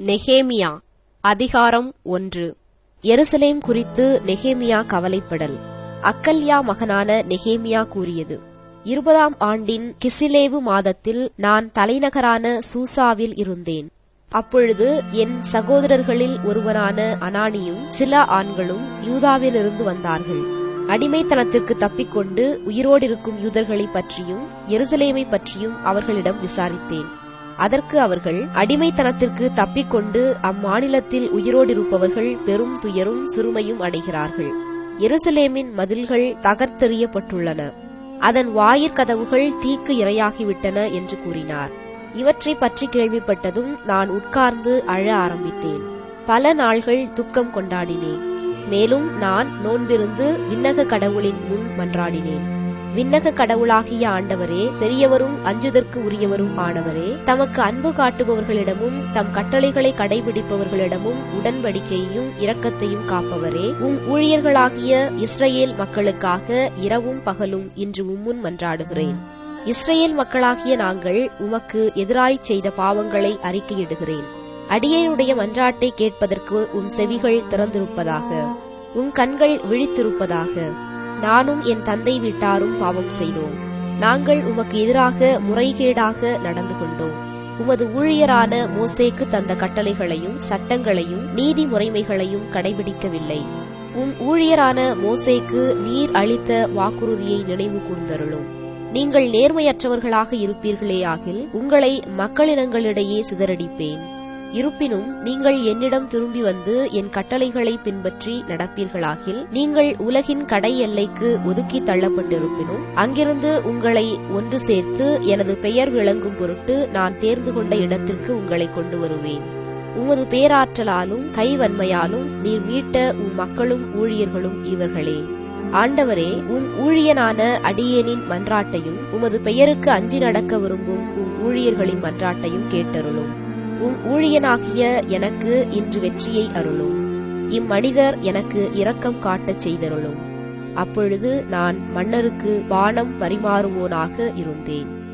நெகேமியா அதிகாரம் ஒன்று எருசலேம் குறித்து நெகேமியா கவலைப்படல் அக்கல்யா மகனான நெகேமியா கூறியது இருபதாம் ஆண்டின் கிசிலேவு மாதத்தில் நான் தலைநகரான சூசாவில் இருந்தேன் அப்பொழுது என் சகோதரர்களில் ஒருவனான அனானியும் சில ஆண்களும் யூதாவிலிருந்து வந்தார்கள் அடிமைத்தனத்திற்கு தப்பிக்கொண்டு உயிரோடிருக்கும் யூதர்களைப் பற்றியும் எருசலேமை பற்றியும் அவர்களிடம் விசாரித்தேன் அதற்கு அவர்கள் அடிமைத்தனத்திற்கு தப்பிக்கொண்டு அம்மாநிலத்தில் உயிரோடிருப்பவர்கள் பெரும் துயரும் சிறுமையும் அடைகிறார்கள் எருசலேமின் மதில்கள் தகர்த்தெறியப்பட்டுள்ளன அதன் வாயிற்கதவுகள் தீக்கு இரையாகிவிட்டன என்று கூறினார் இவற்றை பற்றி கேள்விப்பட்டதும் நான் உட்கார்ந்து அழ ஆரம்பித்தேன் பல நாள்கள் துக்கம் கொண்டாடினேன் மேலும் நான் நோன்பிருந்து விண்ணக கடவுளின் முன் மன்றாடினேன் விண்ணக கடவுளாகிய ஆண்டவரே பெரியவரும் அஞ்சுதற்கு உரியவரும் ஆனவரே தமக்கு அன்பு காட்டுபவர்களிடமும் தம் கட்டளைகளை கடைபிடிப்பவர்களிடமும் உடன்படிக்கையையும் இரக்கத்தையும் காப்பவரே உம் ஊழியர்களாகிய இஸ்ரேல் மக்களுக்காக இரவும் பகலும் இன்று உம்முன் மன்றாடுகிறேன் இஸ்ரேல் மக்களாகிய நாங்கள் உமக்கு எதிராய்ச் செய்த பாவங்களை அறிக்கையிடுகிறேன் அடியேனுடைய மன்றாட்டை கேட்பதற்கு உம் செவிகள் திறந்திருப்பதாக உம் கண்கள் விழித்திருப்பதாக நானும் என் தந்தை வீட்டாரும் பாவம் செய்தோம் நாங்கள் உமக்கு எதிராக முறைகேடாக நடந்து கொண்டோம் உமது ஊழியரான மோசேக்கு தந்த கட்டளைகளையும் சட்டங்களையும் நீதி முறைமைகளையும் கடைபிடிக்கவில்லை உம் ஊழியரான மோசேக்கு நீர் அளித்த வாக்குறுதியை நினைவு கூர்ந்தருளும் நீங்கள் நேர்மையற்றவர்களாக இருப்பீர்களேயாகில் உங்களை மக்களினங்களிடையே சிதறடிப்பேன் இருப்பினும் நீங்கள் என்னிடம் திரும்பி வந்து என் கட்டளைகளை பின்பற்றி நடப்பீர்களாகில் நீங்கள் உலகின் கடை எல்லைக்கு ஒதுக்கி தள்ளப்பட்டிருப்பினும் அங்கிருந்து உங்களை ஒன்று சேர்த்து எனது பெயர் விளங்கும் பொருட்டு நான் தேர்ந்து கொண்ட இடத்திற்கு உங்களை கொண்டு வருவேன் உமது பேராற்றலாலும் கைவன்மையாலும் நீர் மீட்ட உம் மக்களும் ஊழியர்களும் இவர்களே ஆண்டவரே உம் ஊழியனான அடியேனின் மன்றாட்டையும் உமது பெயருக்கு அஞ்சி நடக்க விரும்பும் உம் ஊழியர்களின் மன்றாட்டையும் கேட்டருளும் உம் ஊழியனாகிய எனக்கு இன்று வெற்றியை அருளும் இம்மனிதர் எனக்கு இரக்கம் காட்டச் செய்தருளும் அப்பொழுது நான் மன்னருக்கு பானம் பரிமாறுவோனாக இருந்தேன்